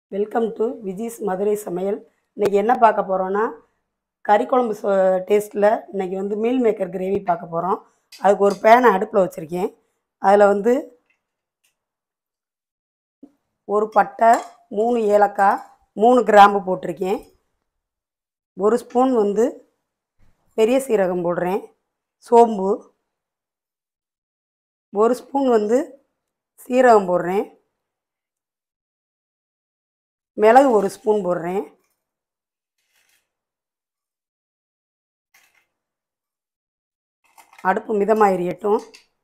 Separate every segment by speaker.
Speaker 1: welcome to Viji's Madurai சமையல் இன்றைக்கி என்ன பார்க்க போகிறோன்னா கறி குழம்பு சொ டேஸ்ட்டில் இன்றைக்கி வந்து மீல் மேக்கர் கிரேவி பார்க்க போகிறோம் அதுக்கு ஒரு பேனை அடுப்பில் வச்சுருக்கேன் அதில் வந்து ஒரு பட்டை மூணு ஏலக்காய் மூணு கிராம்பு போட்டிருக்கேன் ஒரு ஸ்பூன் வந்து பெரிய சீரகம் போடுறேன் சோம்பு ஒரு ஸ்பூன் வந்து சீரகம் போடுறேன் மிளகு ஒரு ஸ்பூன் போடுறேன் அடுப்பு மிதமாக எரியட்டும்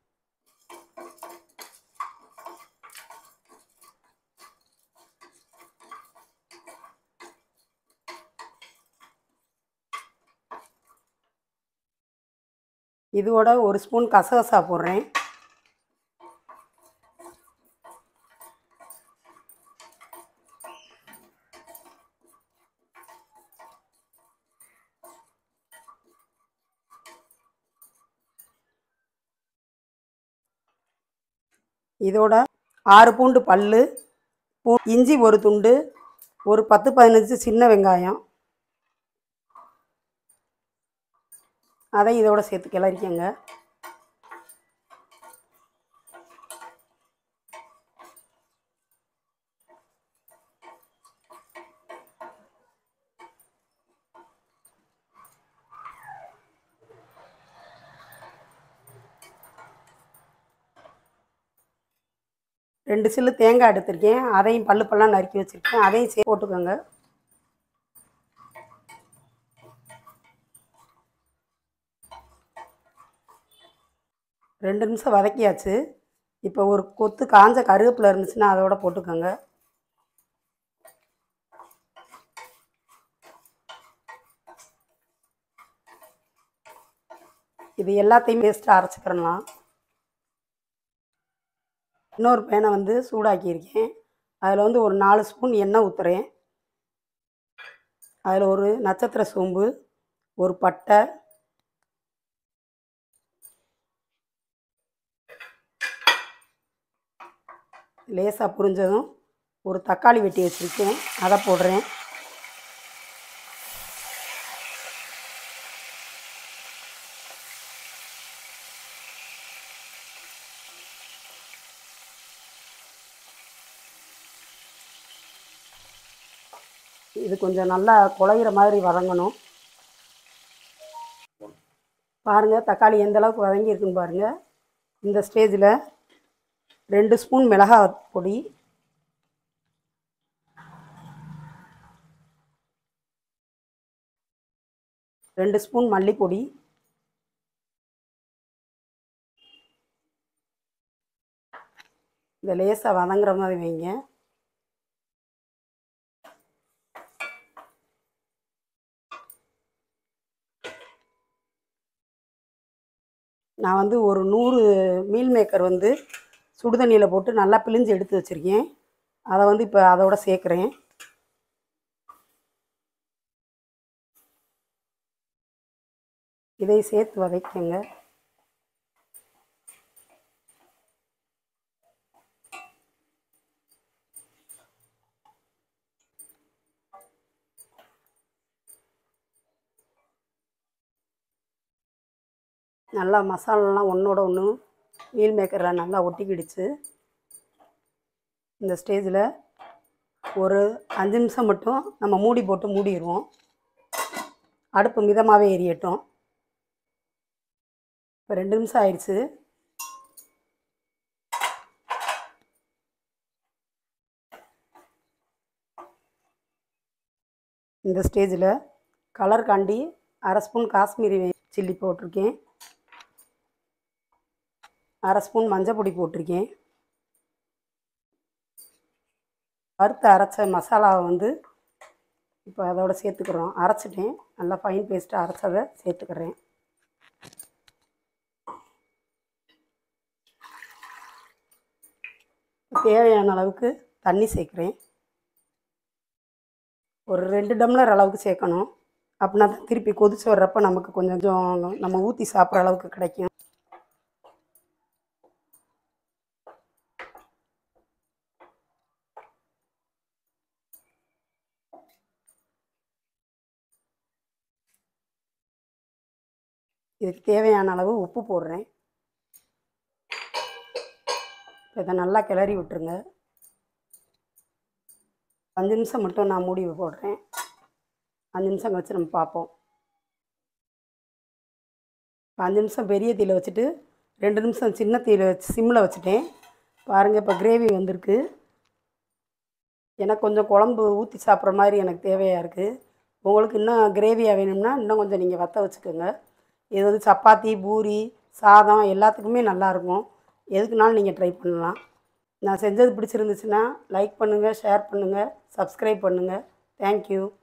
Speaker 1: இதோட ஒரு ஸ்பூன் கசகசா போடுறேன் இதோட ஆறு பூண்டு பல்லு பூ இஞ்சி ஒரு துண்டு ஒரு பத்து பதினஞ்சு சின்ன வெங்காயம் அதை இதோட சேர்த்து கிளறிக்கங்க ரெண்டு சில்லு தேங்காய் எடுத்திருக்கேன் அதையும் பல்லு பல்லாம் நறுக்கி வச்சுருக்கேன் அதையும் சே போட்டுக்கோங்க ரெண்டு நிமிஷம் வதக்கியாச்சு இப்போ ஒரு கொத்து காஞ்ச கருவேப்பிலை இருந்துச்சுன்னா அதோட போட்டுக்கோங்க இது எல்லாத்தையும் பேஸ்ட்டாக அரைச்சிக்கிறலாம் இன்னொரு பேனை வந்து சூடாக்கியிருக்கேன் அதில் வந்து ஒரு நாலு ஸ்பூன் எண்ணெய் ஊற்றுறேன் அதில் ஒரு நட்சத்திர சோம்பு ஒரு பட்டை லேசாக புரிஞ்சதும் ஒரு தக்காளி வெட்டி வச்சுருக்கேன் அதை போடுறேன் இது கொஞ்சம் நல்லா குழையிற மாதிரி வதங்கணும் பாருங்கள் தக்காளி எந்த அளவுக்கு வதங்கி இருக்குன்னு பாருங்கள் இந்த ஸ்டேஜில் ரெண்டு ஸ்பூன் மிளகாய் பொடி ரெண்டு ஸ்பூன் மல்லிப்பொடி இதை லேசாக வதங்குற மாதிரி வைங்க நான் வந்து ஒரு நூறு மீல் மேக்கர் வந்து சுடுதண்ணியில் போட்டு நல்லா பிழிஞ்சு எடுத்து வச்சுருக்கேன் அதை வந்து இப்போ அதோட சேர்க்குறேன் இதை சேர்த்து வதக்கங்க நல்லா மசாலாலாம் ஒன்றோட ஒன்று மீல் மேக்கரில் நல்லா ஒட்டிக்கிடுச்சு இந்த ஸ்டேஜில் ஒரு அஞ்சு நிமிஷம் மட்டும் நம்ம மூடி போட்டு மூடிடுவோம் அடுப்பு மிதமாகவே எரியட்டும் இப்போ ரெண்டு நிமிஷம் ஆயிடுச்சு இந்த ஸ்டேஜில் கலர் காண்டி அரை ஸ்பூன் காஷ்மீரி சில்லி போட்டிருக்கேன் அரை ஸ்பூன் மஞ்சள் பொடி போட்டிருக்கேன் வறுத்து அரைச்ச மசாலாவை வந்து இப்போ அதோட சேர்த்துக்கிறோம் அரைச்சிட்டேன் நல்லா ஃபைன் பேஸ்ட்டாக அரைச்சதை சேர்த்துக்கிறேன் தேவையான அளவுக்கு தண்ணி சேர்க்குறேன் ஒரு ரெண்டு டம்ளர் அளவுக்கு சேர்க்கணும் அப்படின்னா தான் திருப்பி கொதிச்சு வர்றப்ப நமக்கு கொஞ்சம் நம்ம ஊற்றி சாப்பிட்ற அளவுக்கு கிடைக்கும் இதுக்கு தேவையான அளவு உப்பு போடுறேன் இப்போ இதை நல்லா கிளறி விட்டுருங்க அஞ்சு நிமிஷம் மட்டும் நான் மூடி போடுறேன் அஞ்சு நிமிஷம் கழிச்சு நம்ம பார்ப்போம் இப்போ அஞ்சு நிமிஷம் பெரிய தீயில் வச்சுட்டு ரெண்டு நிமிஷம் சின்ன தீயில் வச்சு சிம்மில் வச்சுட்டேன் பாருங்கள் இப்போ கிரேவி வந்திருக்கு எனக்கு கொஞ்சம் குழம்பு ஊற்றி சாப்பிட்ற மாதிரி எனக்கு தேவையாக இருக்குது உங்களுக்கு இன்னும் கிரேவியாக வேணும்னா இன்னும் கொஞ்சம் நீங்கள் வற்ற வச்சுக்கோங்க இது வந்து சப்பாத்தி பூரி சாதம் எல்லாத்துக்குமே நல்லாயிருக்கும் எதுக்குனாலும் நீங்கள் ட்ரை பண்ணலாம் நான் செஞ்சது பிடிச்சிருந்துச்சுன்னா லைக் பண்ணுங்கள் ஷேர் பண்ணுங்கள் சப்ஸ்கிரைப் பண்ணுங்கள் தேங்க்யூ